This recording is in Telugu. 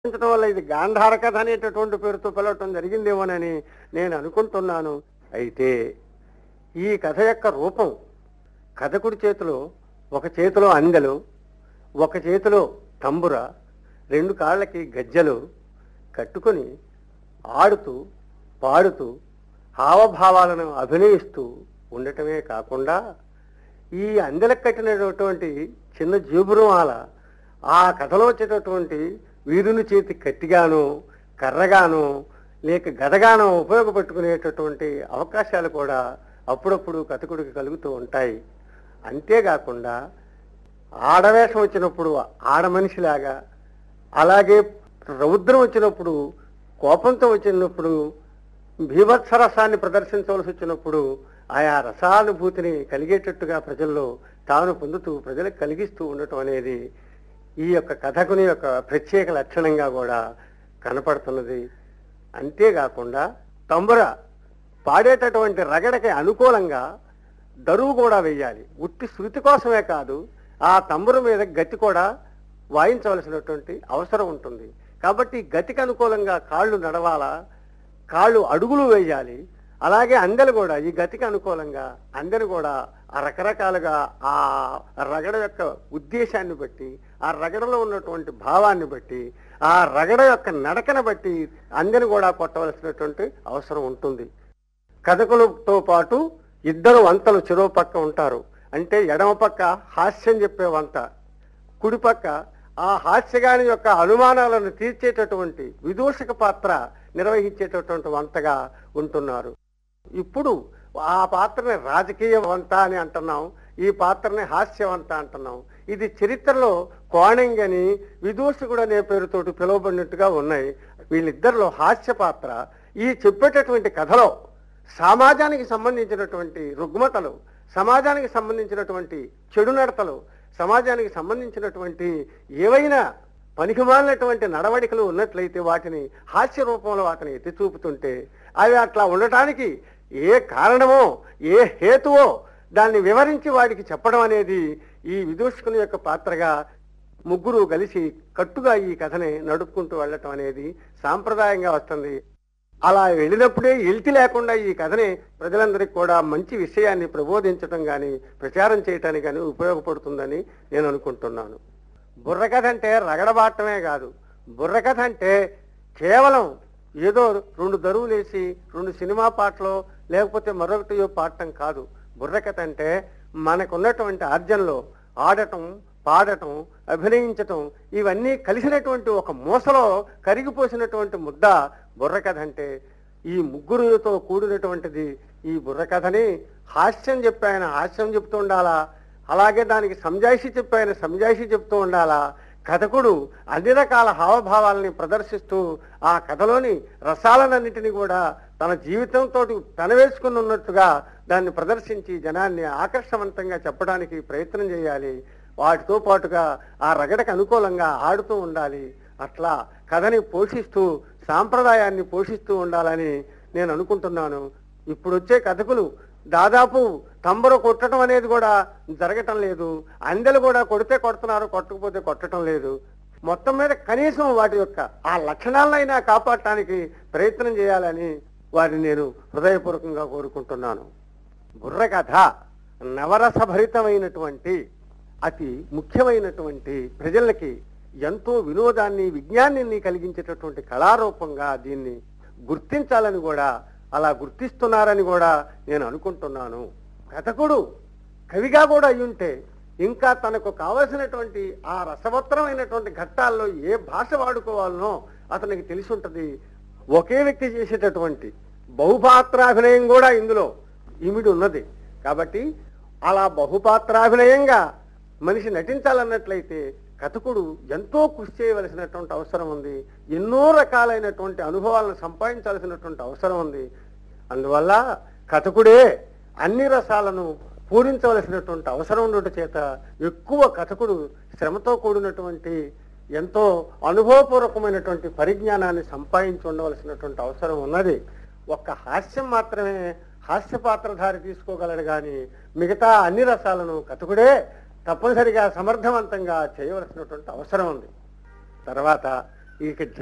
రచించడం వల్ల ఇది గాంధార కథ అనేటటువంటి పేరుతో పిలవటం జరిగిందేమోనని నేను అనుకుంటున్నాను అయితే ఈ కథ యొక్క రూపం కథకుడి చేతిలో ఒక చేతిలో అందెలు ఒక చేతిలో తంబుర రెండు కాళ్ళకి గజ్జలు కట్టుకొని ఆడుతూ పాడుతూ హావభావాలను అభినయిస్తూ ఉండటమే కాకుండా ఈ అందెలకు కట్టినటువంటి చిన్న జీబురుమాల ఆ కథలో వచ్చేటటువంటి వీరుని చేతి కత్తిగాను కర్రగాను లేక గదగాను ఉపయోగపెట్టుకునేటటువంటి అవకాశాలు కూడా అప్పుడప్పుడు కథకుడికి కలుగుతూ ఉంటాయి అంతేకాకుండా ఆడవేషం వచ్చినప్పుడు ఆడ మనిషిలాగా అలాగే రౌద్రం వచ్చినప్పుడు కోపంతో వచ్చినప్పుడు భీభత్సరసాన్ని ప్రదర్శించవలసి వచ్చినప్పుడు ఆయా రసానుభూతిని కలిగేటట్టుగా ప్రజల్లో తాను పొందుతూ ప్రజలకు కలిగిస్తూ ఉండటం అనేది ఈ యొక్క కథకుని యొక్క ప్రత్యేక లక్షణంగా కూడా కనపడుతున్నది అంతేకాకుండా తంబుర పాడేటటువంటి రగడకి అనుకూలంగా దరువు కూడా వేయాలి ఉట్టి శృతి కోసమే కాదు ఆ తంబుర మీద గతి కూడా వాయించవలసినటువంటి అవసరం ఉంటుంది కాబట్టి గతికి అనుకూలంగా కాళ్ళు నడవాలా కాళ్ళు అడుగులు వేయాలి అలాగే అందెలు కూడా ఈ గతికి అనుకూలంగా అందెలు కూడా ఆ రకరకాలుగా ఆ రగడ యొక్క ఉద్దేశాన్ని బట్టి ఆ రగడలో ఉన్నటువంటి భావాన్ని బట్టి ఆ రగడ యొక్క నడకను బట్టి అందెను కూడా కొట్టవలసినటువంటి అవసరం ఉంటుంది కథకులతో పాటు ఇద్దరు వంతలు చెరువు పక్క ఉంటారు అంటే ఎడమ పక్క హాస్యం చెప్పే వంత కుడి పక్క ఆ హాస్యగాని యొక్క అనుమానాలను తీర్చేటటువంటి విదూషక పాత్ర నిర్వహించేటటువంటి వంతగా ఉంటున్నారు ఇప్పుడు ఆ పాత్రని రాజకీయ వంత అని అంటున్నాం ఈ పాత్రని హాస్యవంత అంటున్నాం ఇది చరిత్రలో కోణంగని విదూషకుడు అనే పేరుతోటి పిలువబడినట్టుగా ఉన్నాయి వీళ్ళిద్దరిలో హాస్య పాత్ర ఈ చెప్పేటటువంటి కథలో సమాజానికి సంబంధించినటువంటి రుగ్మతలు సమాజానికి సంబంధించినటువంటి చెడు నడతలు సమాజానికి సంబంధించినటువంటి ఏవైనా పనికిమాలినటువంటి నడవడికలు ఉన్నట్లయితే వాటిని హాస్య రూపంలో వాటిని ఎత్తి చూపుతుంటే అవి అట్లా ఉండటానికి ఏ కారణమో ఏ హేతువో దాన్ని వివరించి వాడికి చెప్పడం అనేది ఈ విదూషకుని యొక్క పాత్రగా ముగ్గురు కలిసి కట్టుగా ఈ కథని నడుపుకుంటూ వెళ్ళటం అనేది సాంప్రదాయంగా వస్తుంది అలా వెళ్ళినప్పుడే ఎల్తి లేకుండా ఈ కథని ప్రజలందరికీ కూడా మంచి విషయాన్ని ప్రబోధించడం కానీ ప్రచారం చేయటానికి కానీ ఉపయోగపడుతుందని నేను అనుకుంటున్నాను బుర్రకథ అంటే రగడబాటమే కాదు బుర్రకథ అంటే కేవలం ఏదో రెండు దరువులేసి రెండు సినిమా పాటలో లేకపోతే మరొకటి పాడటం కాదు బుర్రకథ అంటే మనకున్నటువంటి ఆర్జనలో ఆడటం పాడటం అభినయించటం ఇవన్నీ కలిసినటువంటి ఒక మూసలో కరిగిపోసినటువంటి ముద్ద బుర్రకథ అంటే ఈ ముగ్గురుతో కూడినటువంటిది ఈ బుర్రకథని హాస్యం చెప్పి ఆయన హాస్యం చెప్తూ ఉండాలా అలాగే దానికి సంజాయిషి చెప్పి ఆయన సంజాయిషి చెప్తూ ఉండాలా కథకుడు అన్ని రకాల హావభావాలని ప్రదర్శిస్తూ ఆ కథలోని రసాలనన్నిటినీ కూడా తన జీవితంతో పెనవేసుకుని ఉన్నట్టుగా దాన్ని ప్రదర్శించి జనాన్ని ఆకర్షవంతంగా చెప్పడానికి ప్రయత్నం చేయాలి వాటితో పాటుగా ఆ రగడకు అనుకూలంగా ఆడుతూ ఉండాలి అట్లా కథని పోషిస్తూ సాంప్రదాయాన్ని పోషిస్తూ ఉండాలని నేను అనుకుంటున్నాను ఇప్పుడు వచ్చే కథకులు దాదాపు తంబరు కొట్టడం అనేది కూడా జరగటం లేదు అందెలు కూడా కొడితే కొడుతున్నారు కొట్టకపోతే కొట్టడం లేదు మొత్తం మీద కనీసం వాటి యొక్క ఆ లక్షణాలనైనా కాపాడటానికి ప్రయత్నం చేయాలని వారిని నేను హృదయపూర్వకంగా కోరుకుంటున్నాను బుర్రకథ నవరసభరితమైనటువంటి అతి ముఖ్యమైనటువంటి ప్రజలకి ఎంతో వినోదాన్ని విజ్ఞానాన్ని కలిగించేటటువంటి కళారూపంగా దీన్ని గుర్తించాలని కూడా అలా గుర్తిస్తున్నారని కూడా నేను అనుకుంటున్నాను కథకుడు కవిగా కూడా అయ్యుంటే ఇంకా తనకు కావలసినటువంటి ఆ రసవత్తరమైనటువంటి ఘట్టాల్లో ఏ భాష వాడుకోవాలనో అతనికి తెలిసి ఉంటుంది ఒకే వ్యక్తి చేసేటటువంటి బహుపాత్రాభినయం కూడా ఇందులో ఇమిడి ఉన్నది కాబట్టి అలా బహుపాత్రాభినయంగా మనిషి నటించాలన్నట్లయితే కథకుడు ఎంతో కృషి చేయవలసినటువంటి అవసరం ఉంది ఎన్నో రకాలైనటువంటి అనుభవాలను సంపాదించాల్సినటువంటి అవసరం ఉంది అందువల్ల కథకుడే అన్ని రసాలను పూరించవలసినటువంటి అవసరం ఉండటం చేత ఎక్కువ కథకుడు శ్రమతో కూడినటువంటి ఎంతో అనుభవపూర్వకమైనటువంటి పరిజ్ఞానాన్ని సంపాదించి ఉండవలసినటువంటి అవసరం ఉన్నది ఒక్క హాస్యం మాత్రమే హాస్య పాత్రధారి తీసుకోగలడు కానీ మిగతా అన్ని రసాలను కథకుడే తప్పనిసరిగా సమర్థవంతంగా చేయవలసినటువంటి అవసరం ఉంది తర్వాత ఇక